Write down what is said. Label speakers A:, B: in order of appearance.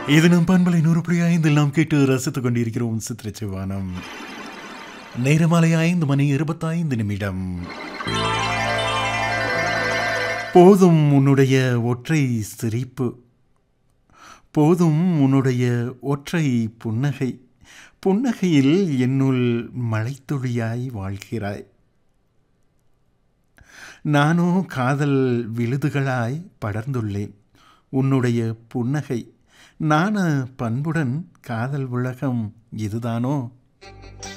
A: இது நம் பண்பலை நூறு புள்ளி ஐந்தில் நாம் கேட்டு ரசித்துக் கொண்டிருக்கிறோம் சித்திரச்சிவானம் நேரமாலை ஐந்து மணி இருபத்தைந்து நிமிடம் போதும் உன்னுடைய ஒற்றை சிரிப்பு போதும் உன்னுடைய ஒற்றை புன்னகை புன்னகையில் என்னுள் மழைத்துளியாய் வாழ்கிறாய் நானோ காதல் விழுதுகளாய் படர்ந்துள்ளேன் உன்னுடைய புன்னகை நாண பண்புடன் காதல் உலகம் இதுதானோ